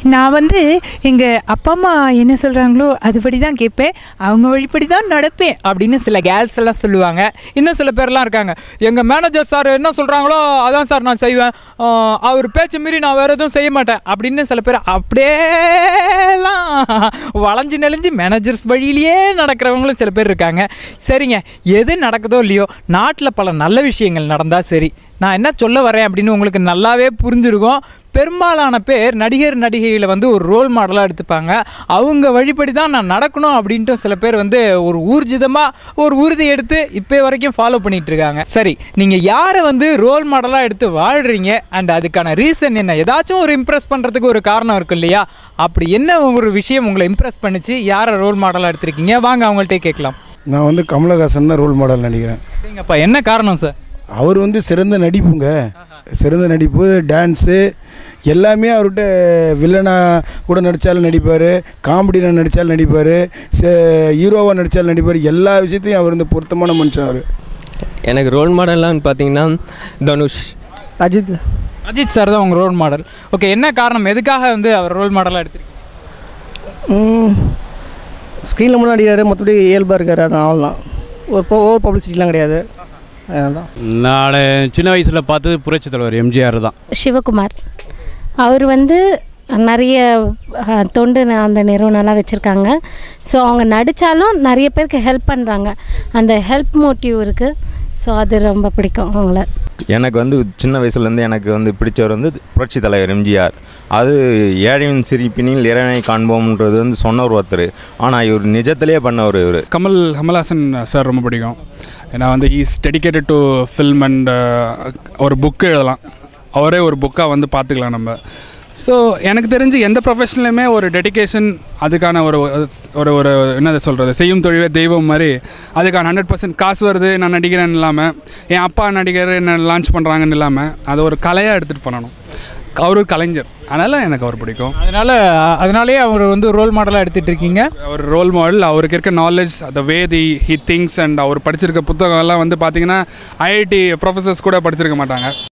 நான் வந்து எங்கள் அப்பா அம்மா என்ன சொல்கிறாங்களோ அதுபடி தான் கேட்பேன் அவங்க வழிப்படி தான் நடப்பேன் அப்படின்னு சில கேர்ள்ஸ் எல்லாம் சொல்லுவாங்க இன்னும் சில பேர்லாம் இருக்காங்க எங்கள் மேனேஜர் சார் என்ன சொல்கிறாங்களோ அதான் சார் நான் செய்வேன் ஆஹ் அவர் பேச்சு மீறி நான் வேறு எதுவும் செய்ய மாட்டேன் அப்படின்னு சில பேர் அப்படியேலாம் வளைஞ்சு நெளிஞ்சு மேனேஜர்ஸ் வழியிலேயே நடக்கிறவங்களும் சில பேர் இருக்காங்க சரிங்க எது நடக்குதோ இல்லையோ நாட்டில் பல நல்ல விஷயங்கள் நடந்தால் சரி நான் என்ன சொல்ல வரேன் அப்படின்னு உங்களுக்கு நல்லாவே புரிஞ்சிருக்கும் பெரும்பாலான பேர் நடிகர் நடிகைகளை வந்து ஒரு ரோல் மாடலாக எடுத்துப்பாங்க அவங்க வழிபடி தான் நான் நடக்கணும் அப்படின்ட்டு சில பேர் வந்து ஒரு ஊர்ஜிதமாக ஒரு உறுதி எடுத்து இப்போ வரைக்கும் ஃபாலோ பண்ணிட்டு இருக்காங்க சரி நீங்கள் யாரை வந்து ரோல் மாடலாக எடுத்து வாழ்கிறீங்க அண்ட் அதுக்கான ரீசன் என்ன ஏதாச்சும் ஒரு இம்ப்ரெஸ் பண்ணுறதுக்கு ஒரு காரணம் இருக்கும் இல்லையா அப்படி என்ன ஒரு விஷயம் உங்களை இம்ப்ரெஸ் பண்ணிச்சு யாரை ரோல் மாடலாக எடுத்திருக்கீங்க வாங்க அவங்கள்ட்டே கேட்கலாம் நான் வந்து கமலஹாசன் தான் ரோல் மாடல் நடிக்கிறேன் சரிங்கப்பா என்ன காரணம் சார் அவர் வந்து சிறந்த நடிப்புங்க சிறந்த நடிப்பு டான்ஸு எல்லாமே அவர்கிட்ட வில்லனாக கூட நடித்தாலும் நடிப்பார் காமெடியில் நடித்தாலும் நடிப்பார் ஹீரோவாக நடித்தாலும் நடிப்பார் எல்லா விஷயத்தையும் அவர் வந்து பொருத்தமான மனுஷன் அவர் எனக்கு ரோல் மாடல்லாம் பார்த்தீங்கன்னா தனுஷ் அஜித் அஜித் சார் தான் உங்கள் ரோல் மாடல் ஓகே என்ன காரணம் எதுக்காக வந்து அவர் ரோல் மாடலாக எடுத்திருக்கீங்க ஸ்க்ரீனில் முன்னாடி நடிகார் மற்றபடி இயல்பாக இருக்கார் அதான் அவ்வளோதான் ஒரு போ ஓவர் பப்ளிசிட்டிலாம் கிடையாது அதுதான் நான் சின்ன வயசில் பார்த்தது புரட்சி தலைவர் எம்ஜிஆர் தான் சிவகுமார் அவர் வந்து நிறைய அஹ், தொண்டு ந- அந்த நிறுவனம்லாம் வச்சுருக்காங்க ஸோ அவங்க நடித்தாலும் நிறைய பேருக்கு ஹெல்ப் பண்ணுறாங்க அந்த ஹெல்ப் மோட்டிவ் இருக்குது ஸோ அது ரொம்ப பிடிக்கும் அவங்கள எனக்கு வந்து சின்ன வயசுலேருந்து எனக்கு வந்து பிடிச்சவர் வந்து புரட்சி தலைவர் எம்ஜிஆர் அது ஏழையின் சிரிப்பினில் இறைவனை காண்போம்ன்றது வந்து சொன்னவர் ஒருத்தர் ஆனால் இவர் நிஜத்திலே பண்ணவர் இவர் கமல் கமல்ஹாசன் சார் ரொம்ப பிடிக்கும் ஏன்னா வந்து is dedicated to film and ஒரு புக்கு எழுதலாம் அவரே ஒரு புக்காக வந்து பார்த்துக்கலாம் நம்ம ஸோ எனக்கு தெரிஞ்சு எந்த ப்ரொஃபஷன்லையுமே ஒரு டெடிகேஷன் அதுக்கான ஒரு ஒரு ஒரு என்னது சொல்கிறது செய்யும் தொழிலே தெய்வம் மாதிரி அதுக்கான ஹண்ட்ரட் பர்சன்ட் காசு வருது நான் நடிக்கிறேன்னு இல்லாமல் என் அப்பா நடிகர் என்ன லான்ச் பண்ணுறாங்கன்னு இல்லாமல் அதை ஒரு கலையாக எடுத்துகிட்டு பண்ணணும் அவர் ஒரு கலைஞர் அதனால் எனக்கு அவர் பிடிக்கும் அதனால அதனாலேயே அவர் வந்து ரோல் மாடலாக எடுத்துட்டு இருக்கீங்க அவர் ரோல் மாடல் அவருக்கு இருக்க knowledge the way the he things and அவர் படிச்சிருக்க புத்தகம் எல்லாம் வந்து பார்த்தீங்கன்னா ஐஐடி ப்ரொஃபஸர்ஸ் கூட படிச்சிருக்க மாட்டாங்க